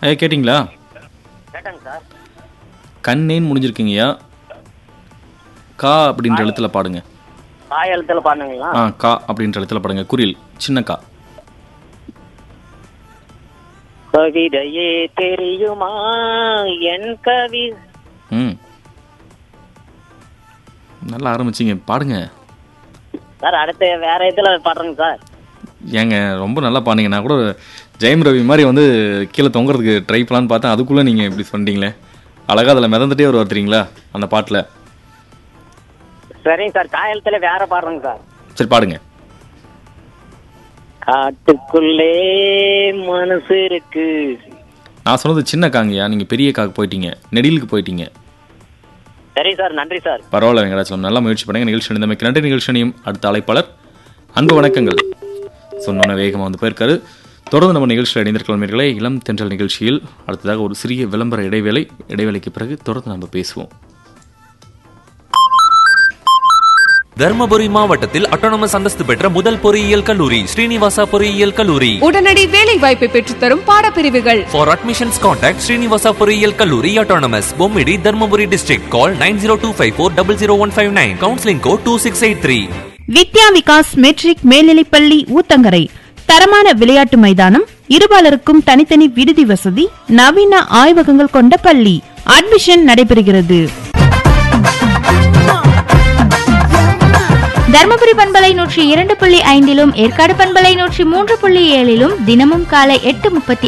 ஐயா கேட்டிங்களா கேட்டேங்க சார் கண்ணேன்னு முடிஞ்சிருக்கீங்கய்யா கா அப்படின்ற எழுத்துல பாடுங்க தாய் எழுத்துல பாடுங்களா ஆ கா அப்படின்ற எழுத்துல பாடுங்க குரில் சின்ன கா கவிதையே தெரியுமா என் கவி ம் நல்லா ஆரம்பிச்சிங்க பாடுங்க சார் அடுத்து வேற இதுல பாடுறேங்க சார் ஏங்க ரொம்ப நல்லா பாடுங்க நான் கூட ஜெயம் ரவி மாதிரி வந்து கீழே தொங்குறதுக்கு ட்ரை பண்ணலான்னு பார்த்தேன் அதுக்குள்ளே நீங்கள் இப்படி சொன்னீங்களே அழகா அதில் மிதந்துட்டே வருவார் தெரியுங்களா அந்த பாட்டில் சரிங்க சார் தாய் எழுத்துல வேற பாடுறேங்க சார் சரி பாடுங்க காட்டுக்குள்ளே மனசு இருக்கு நான் சொன்னது சின்ன காங்கய்யா நீங்கள் பெரிய காக்கு போயிட்டீங்க நெடிலுக்கு போயிட்டீங்க சரி சார் நன்றி சார் பரவாயில்ல வெங்கடாச்சலம் நல்லா முயற்சி பண்ணுங்க நிகழ்ச்சி இந்த நன்றி நிகழ்ச்சியும் அடுத்த அழைப்பாளர் அன்பு வணக்கங்கள் சொன்னோன்னே வேகமாக வந்து போயிருக்காரு தொடர்ந்து நம்ம நிகழ்ச்சியில் இணைந்திருக்கிறவர்களே இளம் தென்றல் நிகழ்ச்சியில் அடுத்ததாக ஒரு சிறிய விளம்பர இடைவேளை இடைவேளைக்கு பிறகு தொடர்ந்து நம்ம பேசுவோம் தர்மபுரி மாவட்டத்தில் அட்டானமஸ் அந்தஸ்து பெற்ற முதல் பொறியியல் கல்லூரி ஸ்ரீனிவாசா பொறியியல் கல்லூரி உடனடி வேலை வாய்ப்பை பெற்றுத்தரும் பாடப்பிரிவுகள் For admissions contact Srinivasa பொறியியல் கல்லூரி autonomous Bommidi Dharmapuri district call 9025400159 counseling code 2683 Vidya Vikas matric மேல்நிலைப்பள்ளி ஊத்தங்கரை தரமான விளையாட்டு மைதானம் இருபாலருக்கும் தனித்தனி விடுதி வசதி நவீன ஆய்வகங்கள் கொண்ட பள்ளி அட்மிஷன் நடைபெறுகிறது தர்மபுரி பண்பலை நூற்றி இரண்டு புள்ளி ஐந்திலும் ஏற்காடு பண்பலை நூற்றி மூன்று புள்ளி ஏழிலும் தினமும் காலை எட்டு முப்பத்தி